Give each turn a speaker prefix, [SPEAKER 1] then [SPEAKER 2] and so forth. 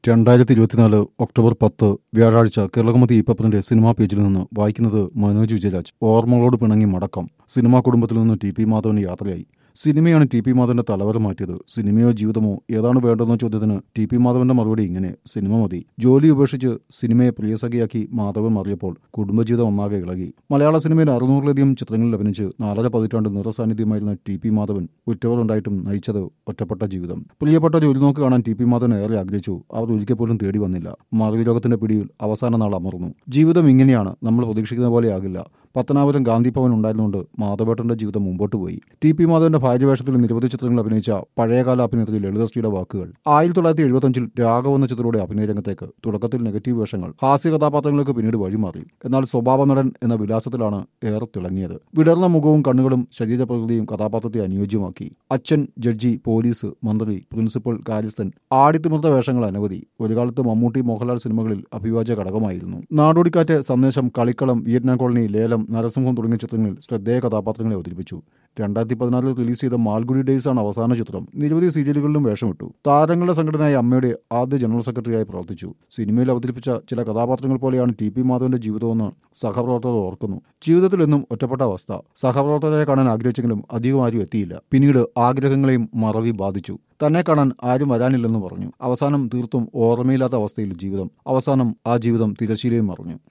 [SPEAKER 1] രണ്ടായിരത്തി ഇരുപത്തിനാല് ഒക്ടോബർ പത്ത് വ്യാഴാഴ്ച കേരളകമതി ഇപ്പപ്പന്റെ സിനിമാ പേജിൽ നിന്ന് വായിക്കുന്നത് മനോജ് വിജയരാജ് ഓർമ്മകളോട് പിണങ്ങി മടക്കം സിനിമാ കുടുംബത്തിൽ നിന്ന് ടി പി മാധവൻ യാത്രയായി സിനിമയാണ് ടി പി മാധവന്റെ തലവര മാറ്റിയത് സിനിമയോ ജീവിതമോ ഏതാണ് വേണ്ടതെന്ന ചോദ്യത്തിന് ടി പി മാധവന്റെ മറുപടി ഇങ്ങനെ സിനിമ മതി ജോലി ഉപേക്ഷിച്ച് സിനിമയെ പ്രിയസഖിയാക്കി മാധവൻ മാറിയപ്പോൾ കുടുംബജീവിതം ഒന്നാകെ ഇളകി മലയാള സിനിമയിൽ അറുന്നൂറിലധികം ചിത്രങ്ങളിൽ അഭിനയിച്ച് നാലര പതിറ്റാണ്ട് നിറസാന്നിധ്യമായിരുന്ന ടി പി മാധവൻ ഉറ്റവരുണ്ടായിട്ടും നയിച്ചത് ഒറ്റപ്പെട്ട ജീവിതം പ്രിയപ്പെട്ട ജോലി നോക്ക് കാണാൻ ടി പി മാധവൻ ഏറെ ആഗ്രഹിച്ചു അവർ ഒരിക്കൽ പോലും തേടി വന്നില്ല മറവി ലോകത്തിന്റെ പിടിയിൽ അവസാന നാൾ അമർന്നു ജീവിതം ഇങ്ങനെയാണ് നമ്മൾ പ്രതീക്ഷിക്കുന്ന പോലെ ആകില്ല പത്തനാപുരം ഗാന്ധി ഭവൻ ഉണ്ടായിരുന്നുകൊണ്ട് മാധവേട്ടന്റെ ജീവിതം മുമ്പോട്ട് പോയി ടി പി മാധവന്റെ ഭാര്യവേഷത്തിൽ നിരവധി ചിത്രങ്ങളിൽ അഭിനയിച്ച പഴയകാല അഭിനേത്രി ലളിതശ്രീയുടെ വാക്കുകൾ ആയിരത്തി തൊള്ളായിരത്തി എഴുപത്തഞ്ചിൽ രാഘവ് എന്ന ചിത്രയുടെ അഭിനയ രംഗത്തേക്ക് തുടക്കത്തിൽ നെഗറ്റീവ് വേഷങ്ങൾ ഹാസ്യ കഥാപാത്രങ്ങൾക്ക് പിന്നീട് വഴിമാറി എന്നാൽ സ്വഭാവ നടൻ എന്ന വിലാസത്തിലാണ് ഏറെ തിളങ്ങിയത് വിടർന്ന മുഖവും കണ്ണുകളും ശരീരപ്രകൃതിയും കഥാപാത്രത്തെ അനുയോജ്യമാക്കി അച്ഛൻ ജഡ്ജി പോലീസ് മന്ത്രി പ്രിൻസിപ്പൽ കാര്യസ്ഥൻ ആടിത്തിമിർത്ത വേഷങ്ങൾ അനവധി ഒരു കാലത്ത് മമ്മൂട്ടി മോഹൻലാൽ സിനിമകളിൽ അഭിവാജ്യ ഘടകമായിരുന്നു നാടോടിക്കാറ്റ് സന്ദേശം കളിക്കളം വിയറ്റ്നാം കോളനി ലേലം നരസിംഹം തുടങ്ങിയ ചിത്രങ്ങളിൽ ശ്രദ്ധേയ കഥാപാത്രങ്ങളെ അവതരിപ്പിച്ചു രണ്ടായിരത്തി പതിനാലിൽ റിലീസ് ചെയ്ത മാൽഗുഡി ഡേയ്സ് ആണ് അവസാന ചിത്രം നിരവധി സീരിയലുകളിലും വേഷമിട്ടു താരങ്ങളുടെ സംഘടനയായ അമ്മയുടെ ആദ്യ ജനറൽ സെക്രട്ടറിയായി പ്രവർത്തിച്ചു സിനിമയിൽ അവതരിപ്പിച്ച ചില കഥാപാത്രങ്ങൾ പോലെയാണ് ടി പി മാധവന്റെ ജീവിതമെന്ന് സഹപ്രവർത്തകർ ഓർക്കുന്നു ജീവിതത്തിൽ എന്നും ഒറ്റപ്പെട്ട അവസ്ഥ സഹപ്രവർത്തകരെ കാണാൻ ആഗ്രഹിച്ചെങ്കിലും അധികം ആരും എത്തിയില്ല പിന്നീട് ആഗ്രഹങ്ങളെയും മറവി ബാധിച്ചു തന്നെ കാണാൻ ആരും വരാനില്ലെന്ന് പറഞ്ഞു അവസാനം തീർത്തും ഓർമ്മയില്ലാത്ത അവസ്ഥയിൽ ജീവിതം അവസാനം ആ ജീവിതം തിരശീലയും മറിഞ്ഞു